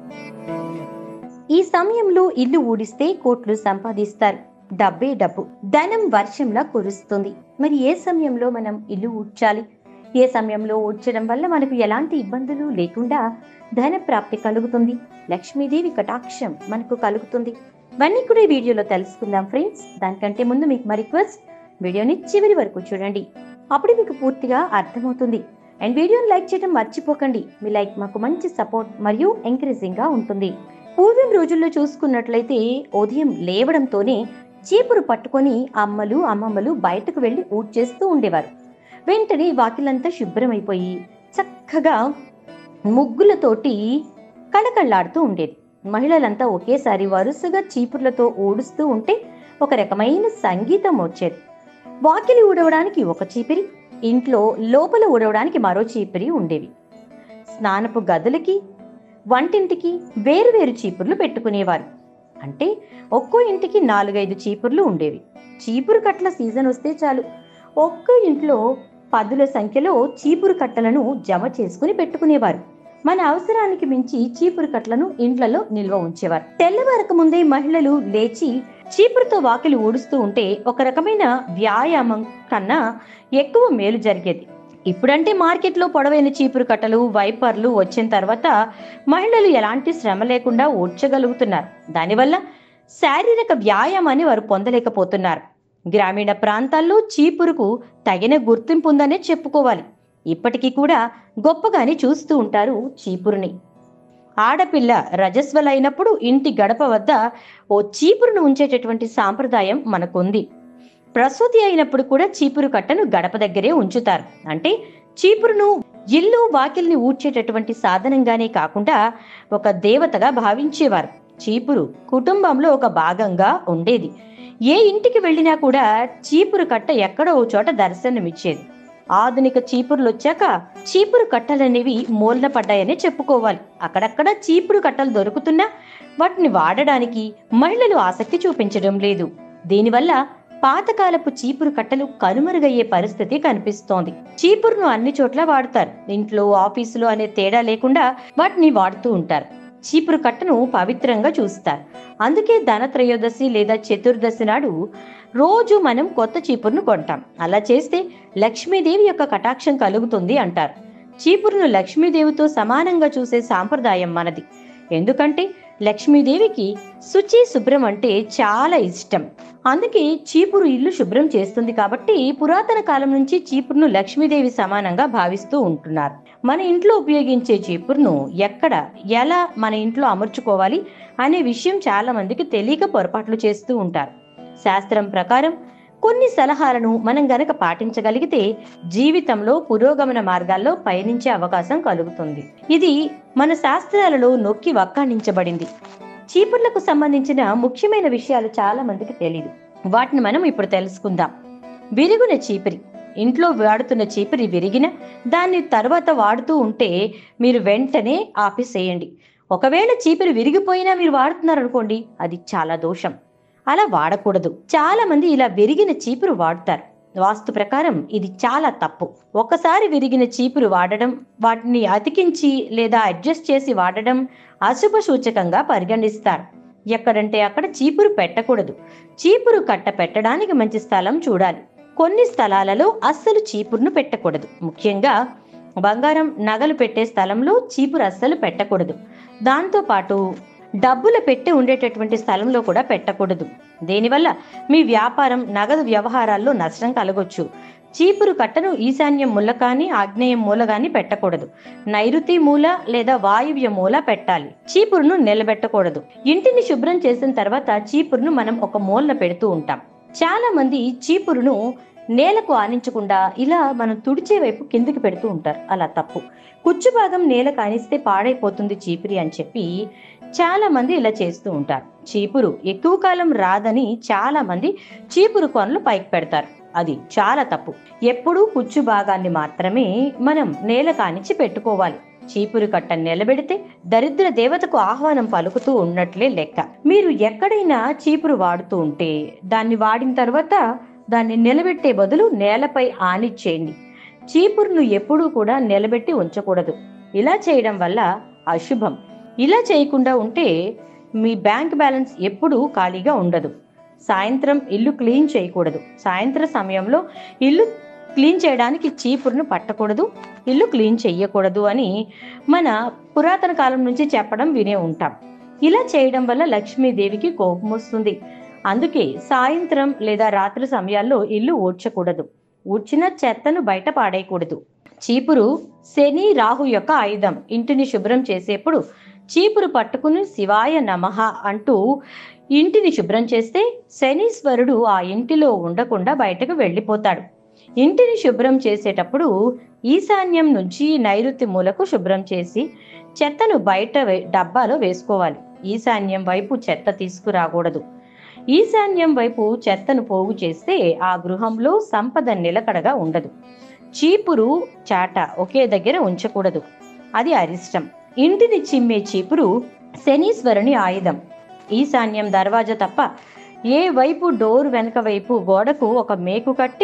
ఈ సమయంలో ఇల్లు ఊడిస్తే కోట్లు సంపాదిస్తారు డబ్బే డబ్బు ధనం వర్షంలా కురుస్తుంది మరి ఏ సమయంలో మనం ఇల్లు ఊడ్చాలి ఏ సమయంలో ఊడ్చడం వల్ల మనకు ఎలాంటి ఇబ్బందులు లేకుండా ధన ప్రాప్తి కలుగుతుంది లక్ష్మీదేవి కటాక్షం మనకు కలుగుతుంది ఇవన్నీ కూడా ఈ వీడియోలో తెలుసుకుందాం ఫ్రెండ్స్ దానికంటే ముందు మీకు మా రిక్వెస్ట్ వీడియోని చివరి వరకు చూడండి అప్పుడు మీకు పూర్తిగా అర్థమవుతుంది అండ్ వీడియోని లైక్ చేయడం మర్చిపోకండి మీ లైక్ మాకు మంచి సపోర్ట్ మరియు ఎంకరేజింగ్ గా ఉంటుంది పూర్వం రోజుల్లో చూసుకున్నట్లయితే ఉదయం లేవడంతోనే చీపురు పట్టుకొని అమ్మలు అమ్మమ్మలు బయటకు వెళ్లి ఊడ్చేస్తూ ఉండేవారు వెంటనే వాకిలంతా శుభ్రమైపోయి చక్కగా ముగ్గులతోటి కళకళ్ళాడుతూ ఉండేది మహిళలంతా ఒకేసారి వరుసగా చీపుర్లతో ఊడుస్తూ ఉంటే ఒక రకమైన సంగీతం వచ్చేది వాకిలి ఊడవడానికి ఒక చీపిరి ఇంట్లో లోపల ఊడవడానికి మరో చీపిరి ఉండేవి స్నానపు గదులకి వంటింటికి వేరువేరు చీపుర్లు పెట్టుకునేవారు అంటే ఒక్కో ఇంటికి నాలుగైదు చీపుర్లు ఉండేవి చీపురు కట్టల సీజన్ వస్తే చాలు ఒక్క ఇంట్లో పదుల సంఖ్యలో చీపురు కట్టలను జమ చేసుకుని పెట్టుకునేవారు మన అవసరానికి మించి చీపురు కట్టలను ఇండ్లలో నిల్వ ఉంచేవారు తెల్లవారక ముందే మహిళలు లేచి చీపురుతో వాకిలి ఊడుస్తూ ఉంటే ఒక రకమైన వ్యాయామం కన్నా ఎక్కువ మేలు జరిగేది ఇప్పుడంటే మార్కెట్లో పొడవైన చీపురు కట్టలు వైపర్లు వచ్చిన తర్వాత మహిళలు ఎలాంటి శ్రమ లేకుండా ఊడ్చగలుగుతున్నారు దానివల్ల శారీరక వ్యాయామాన్ని వారు పొందలేకపోతున్నారు గ్రామీణ ప్రాంతాల్లో చీపురుకు తగిన గుర్తింపు ఉందనే చెప్పుకోవాలి ఇప్పటికీ కూడా గొప్పగానే చూస్తూ ఉంటారు చీపురుని ఆడపిల్ల రజస్వలైనప్పుడు ఇంటి గడప వద్ద ఓ చీపురును ఉంచేటటువంటి సాంప్రదాయం మనకుంది ప్రసూతి అయినప్పుడు కూడా చీపురు కట్టను గడప దగ్గరే ఉంచుతారు అంటే చీపురును ఇల్లు వాకిల్ని ఊడ్చేటటువంటి సాధనంగానే కాకుండా ఒక దేవతగా భావించేవారు చీపురు కుటుంబంలో ఒక భాగంగా ఉండేది ఏ ఇంటికి వెళ్ళినా కూడా చీపురు కట్ట ఎక్కడో ఓ చోట దర్శనమిచ్చేది ఆధునిక చీపుర్లు వచ్చాక చీపురు కట్టలనేవి మూలన పడ్డాయనే చెప్పుకోవాలి అక్కడక్కడ చీపురు కట్టలు దొరుకుతున్నా వాటిని వాడడానికి మహిళలు ఆసక్తి చూపించడం లేదు దీనివల్ల పాతకాలపు చీపురు కట్టలు కనుమరుగయ్యే పరిస్థితి కనిపిస్తోంది చీపురును అన్ని చోట్ల వాడతారు ఇంట్లో ఆఫీసులో అనే తేడా లేకుండా వాటిని వాడుతూ ఉంటారు చీపురు కట్టను పవిత్రంగా చూస్తారు అందుకే ధనత్రయోదశి లేదా చతుర్దశి నాడు రోజు మనం కొత్త చీపురును కొంటాం అలా చేస్తే లక్ష్మీదేవి యొక్క కటాక్షం కలుగుతుంది అంటారు చీపురును లక్ష్మీదేవితో సమానంగా చూసే సాంప్రదాయం మనది ఎందుకంటే లక్ష్మీదేవికి శుచి శుభ్రం అంటే చాలా ఇష్టం అందుకే చీపురు ఇల్లు శుభ్రం చేస్తుంది కాబట్టి పురాతన కాలం నుంచి చీపురును లక్ష్మీదేవి సమానంగా భావిస్తూ ఉంటున్నారు మన ఇంట్లో ఉపయోగించే చీపురును ఎక్కడ ఎలా మన ఇంట్లో అమర్చుకోవాలి అనే విషయం చాలా మందికి తెలియక పొరపాట్లు చేస్తూ ఉంటారు శాస్త్రం ప్రకారం కొన్ని సలహాలను మనం గనక పాటించగలిగితే జీవితంలో పురోగమన మార్గాల్లో పయనించే అవకాశం కలుగుతుంది ఇది మన శాస్త్రాలలో నొక్కి వక్కాణించబడింది చీపుర్లకు సంబంధించిన ముఖ్యమైన విషయాలు చాలా మందికి తెలియదు వాటిని మనం ఇప్పుడు తెలుసుకుందాం విరుగున చీపిరి ఇంట్లో వాడుతున్న చీపిరి విరిగిన దాన్ని తర్వాత వాడుతూ ఉంటే మీరు వెంటనే ఆపేసేయండి ఒకవేళ చీపిరి విరిగిపోయినా మీరు వాడుతున్నారు అనుకోండి అది చాలా దోషం అలా వాడకూడదు చాలా మంది ఇలా విరిగిన చీపురు వాడతారు వాస్తు ప్రకారం ఇది చాలా తప్పు ఒకసారి విరిగిన చీపురు వాడడం వాటిని అతికించి లేదా అడ్జస్ట్ చేసి వాడడం అశుభ సూచకంగా పరిగణిస్తారు ఎక్కడంటే అక్కడ చీపురు పెట్టకూడదు చీపురు కట్ట పెట్టడానికి మంచి స్థలం చూడాలి కొన్ని స్థలాలలో అస్సలు చీపురును పెట్టకూడదు ముఖ్యంగా బంగారం నగలు పెట్టే స్థలంలో చీపురు అస్సలు పెట్టకూడదు దాంతో పాటు డబ్బుల పెట్టి ఉండేటటువంటి స్థలంలో కూడా పెట్టకూడదు దీనివల్ల మీ వ్యాపారం నగదు వ్యవహారాల్లో నష్టం కలగొచ్చు చీపురు కట్టను ఈశాన్యం మూల కానీ ఆగ్నేయం మూల కానీ పెట్టకూడదు నైరుతి మూల లేదా వాయువ్య మూల పెట్టాలి చీపురును నిలబెట్టకూడదు ఇంటిని శుభ్రం చేసిన తర్వాత చీపురును మనం ఒక మూలన పెడుతూ ఉంటాం చాలా మంది చీపురును నేలకు ఆనించకుండా ఇలా మనం తుడిచే వైపు కిందికి పెడుతూ ఉంటారు అలా తప్పు కుచ్చు భాగం నేలకు ఆనిస్తే పాడైపోతుంది చీపురి అని చెప్పి చాలా మంది ఇలా చేస్తూ ఉంటారు చీపురు ఎక్కువ కాలం రాదని చాలా మంది చీపురు కొనలు పైకి పెడతారు అది చాలా తప్పు ఎప్పుడూ కుచ్చు భాగాన్ని మాత్రమే మనం నేల కానిచ్చి పెట్టుకోవాలి చీపురు కట్ట నిలబెడితే దరిద్ర దేవతకు ఆహ్వానం పలుకుతూ ఉన్నట్లే లెక్క మీరు ఎక్కడైనా చీపురు వాడుతూ ఉంటే దాన్ని వాడిన తర్వాత దాన్ని నిలబెట్టే బదులు నేలపై ఆనిచ్చేయండి చీపురును ఎప్పుడూ కూడా నిలబెట్టి ఉంచకూడదు ఇలా చేయడం వల్ల అశుభం ఇలా చేయకుండా ఉంటే మీ బ్యాంక్ బ్యాలెన్స్ ఎప్పుడూ ఖాళీగా ఉండదు సాయంత్రం ఇల్లు క్లీన్ చేయకూడదు సాయంత్రం సమయంలో ఇల్లు క్లీన్ చేయడానికి చీపురును పట్టకూడదు ఇల్లు క్లీన్ చెయ్యకూడదు అని మన పురాతన కాలం నుంచి చెప్పడం వినే ఉంటాం ఇలా చేయడం వల్ల లక్ష్మీదేవికి కోపం వస్తుంది అందుకే సాయంత్రం లేదా రాత్రి సమయాల్లో ఇల్లు ఊడ్చకూడదు ఊడ్చిన చెత్తను బయట పాడేయకూడదు చీపురు శని రాహు యొక్క ఆయుధం ఇంటిని శుభ్రం చేసేప్పుడు చీపురు పట్టుకుని శివాయ నమః అంటూ ఇంటిని శుభ్రం చేస్తే శనీశ్వరుడు ఆ ఇంటిలో ఉండకుండా బయటకు వెళ్ళిపోతాడు ఇంటిని శుభ్రం చేసేటప్పుడు ఈశాన్యం నుంచి నైరుతి మూలకు శుభ్రం చేసి చెత్తను బయట వే- డబ్బాలో వేసుకోవాలి ఈశాన్యం వైపు చెత్త తీసుకురాకూడదు ఈశాన్యం వైపు చెత్తను పోగు చేస్తే ఆ గృహంలో సంపద నిలకడగా ఉండదు చీపురు చాట ఒకే దగ్గర ఉంచకూడదు అది అరిష్టం ఇంటిని చిమ్మే చీపురు శనీశ్వరుని ఆయుధం ఈశాన్యం దర్వాజా తప్ప ఏ వైపు డోర్ వెనక వైపు గోడకు ఒక మేకు కట్టి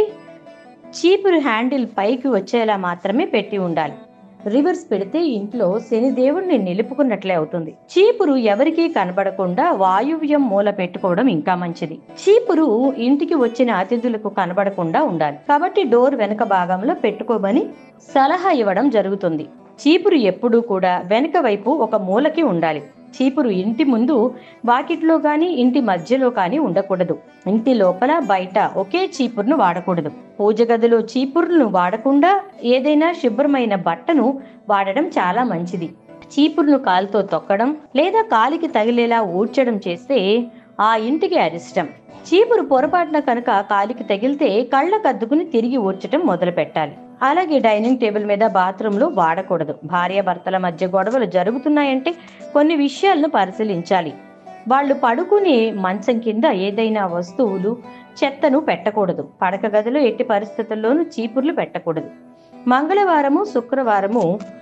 చీపురు హ్యాండిల్ పైకి వచ్చేలా మాత్రమే పెట్టి ఉండాలి రివర్స్ పెడితే ఇంట్లో శనిదేవుణ్ణి నిలుపుకున్నట్లే అవుతుంది చీపురు ఎవరికీ కనబడకుండా వాయువ్యం మూల పెట్టుకోవడం ఇంకా మంచిది చీపురు ఇంటికి వచ్చిన అతిథులకు కనబడకుండా ఉండాలి కాబట్టి డోర్ వెనక భాగంలో పెట్టుకోమని సలహా ఇవ్వడం జరుగుతుంది చీపురు ఎప్పుడూ కూడా వెనక వైపు ఒక మూలకి ఉండాలి చీపురు ఇంటి ముందు వాకిట్లో కానీ ఇంటి మధ్యలో కానీ ఉండకూడదు ఇంటి లోపల బయట ఒకే చీపురును వాడకూడదు పూజ గదిలో చీపురును వాడకుండా ఏదైనా శుభ్రమైన బట్టను వాడడం చాలా మంచిది చీపురును కాలుతో తొక్కడం లేదా కాలికి తగిలేలా ఊడ్చడం చేస్తే ఆ ఇంటికి అరిష్టం చీపురు పొరపాటున కనుక కాలికి తగిలితే కళ్ళకద్దుకుని తిరిగి ఊడ్చడం మొదలు పెట్టాలి అలాగే డైనింగ్ టేబుల్ మీద బాత్రూంలో వాడకూడదు భార్యాభర్తల మధ్య గొడవలు జరుగుతున్నాయంటే కొన్ని విషయాలను పరిశీలించాలి వాళ్ళు పడుకునే మంచం కింద ఏదైనా వస్తువులు చెత్తను పెట్టకూడదు పడక గదిలో ఎట్టి పరిస్థితుల్లోనూ చీపుర్లు పెట్టకూడదు మంగళవారము శుక్రవారము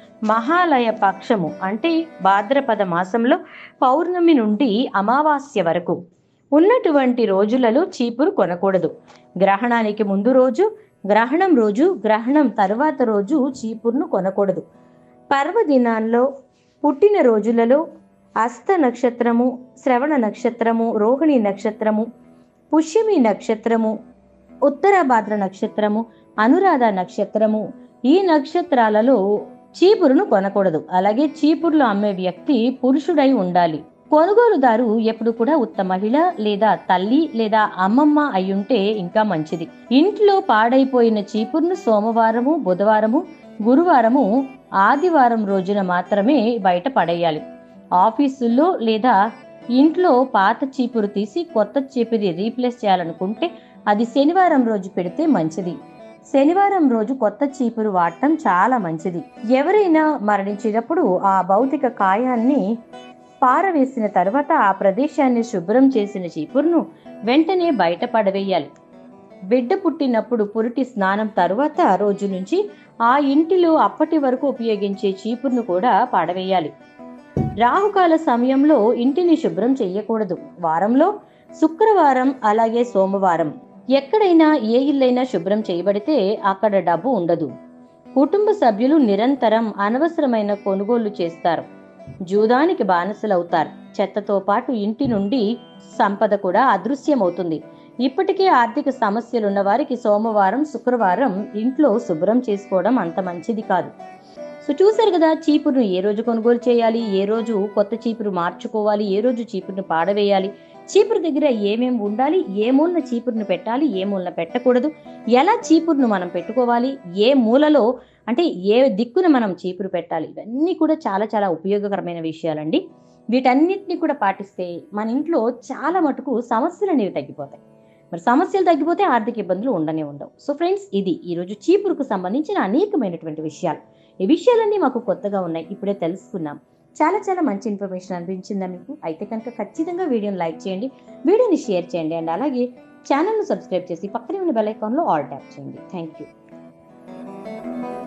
మహాలయ పక్షము అంటే భాద్రపద మాసంలో పౌర్ణమి నుండి అమావాస్య వరకు ఉన్నటువంటి రోజులలో చీపురు కొనకూడదు గ్రహణానికి ముందు రోజు గ్రహణం రోజు గ్రహణం తర్వాత రోజు చీపురును కొనకూడదు పర్వదినాల్లో పుట్టిన రోజులలో అస్త నక్షత్రము శ్రవణ నక్షత్రము రోహిణి నక్షత్రము పుష్యమి నక్షత్రము ఉత్తరాభాద్ర నక్షత్రము అనురాధ నక్షత్రము ఈ నక్షత్రాలలో చీపురును కొనకూడదు అలాగే చీపుర్లు అమ్మే వ్యక్తి పురుషుడై ఉండాలి కొనుగోలుదారు ఎప్పుడు కూడా ఉత్తమ మహిళ లేదా తల్లి లేదా అమ్మమ్మ అయ్యుంటే ఇంకా మంచిది ఇంట్లో పాడైపోయిన చీపురును సోమవారము బుధవారము గురువారము ఆదివారం రోజున మాత్రమే బయట పడేయాలి ఆఫీసుల్లో లేదా ఇంట్లో పాత చీపురు తీసి కొత్త చీపురి రీప్లేస్ చేయాలనుకుంటే అది శనివారం రోజు పెడితే మంచిది శనివారం రోజు కొత్త చీపురు వాడటం చాలా మంచిది ఎవరైనా మరణించినప్పుడు ఆ భౌతిక కాయాన్ని పారవేసిన తర్వాత ఆ ప్రదేశాన్ని శుభ్రం చేసిన చీపురును వెంటనే బయట పడవేయాలి బిడ్డ పుట్టినప్పుడు పురిటి స్నానం తరువాత రోజు నుంచి ఆ ఇంటిలో అప్పటి వరకు ఉపయోగించే చీపురును కూడా పడవేయాలి రాహుకాల సమయంలో ఇంటిని శుభ్రం చేయకూడదు వారంలో శుక్రవారం అలాగే సోమవారం ఎక్కడైనా ఏ ఇల్లైనా శుభ్రం చేయబడితే అక్కడ డబ్బు ఉండదు కుటుంబ సభ్యులు నిరంతరం అనవసరమైన కొనుగోళ్లు చేస్తారు జూదానికి బానిసలవుతారు చెత్తతో పాటు ఇంటి నుండి సంపద కూడా అదృశ్యమవుతుంది ఇప్పటికే ఆర్థిక సమస్యలున్న వారికి సోమవారం శుక్రవారం ఇంట్లో శుభ్రం చేసుకోవడం అంత మంచిది కాదు సో చూసారు కదా చీపురును ఏ రోజు కొనుగోలు చేయాలి ఏ రోజు కొత్త చీపురు మార్చుకోవాలి ఏ రోజు చీపురును పాడవేయాలి చీపురు దగ్గర ఏమేమి ఉండాలి ఏ మూలన చీపురును పెట్టాలి ఏ మూలన పెట్టకూడదు ఎలా చీపురును మనం పెట్టుకోవాలి ఏ మూలలో అంటే ఏ దిక్కున మనం చీపురు పెట్టాలి ఇవన్నీ కూడా చాలా చాలా ఉపయోగకరమైన విషయాలండి వీటన్నిటిని కూడా పాటిస్తే మన ఇంట్లో చాలా మటుకు సమస్యలు అనేవి తగ్గిపోతాయి మరి సమస్యలు తగ్గిపోతే ఆర్థిక ఇబ్బందులు ఉండనే ఉండవు సో ఫ్రెండ్స్ ఇది ఈరోజు చీపురుకు సంబంధించిన అనేకమైనటువంటి విషయాలు ఈ విషయాలన్నీ మాకు కొత్తగా ఉన్నాయి ఇప్పుడే తెలుసుకున్నాం చాలా చాలా మంచి ఇన్ఫర్మేషన్ అనిపించిందా మీకు అయితే కనుక ఖచ్చితంగా వీడియోని లైక్ చేయండి వీడియోని షేర్ చేయండి అండ్ అలాగే ఛానల్ను సబ్స్క్రైబ్ చేసి పక్కనే ఉన్న బెల్ ఐకాన్లో ఆల్ ట్యాప్ చేయండి థ్యాంక్ యూ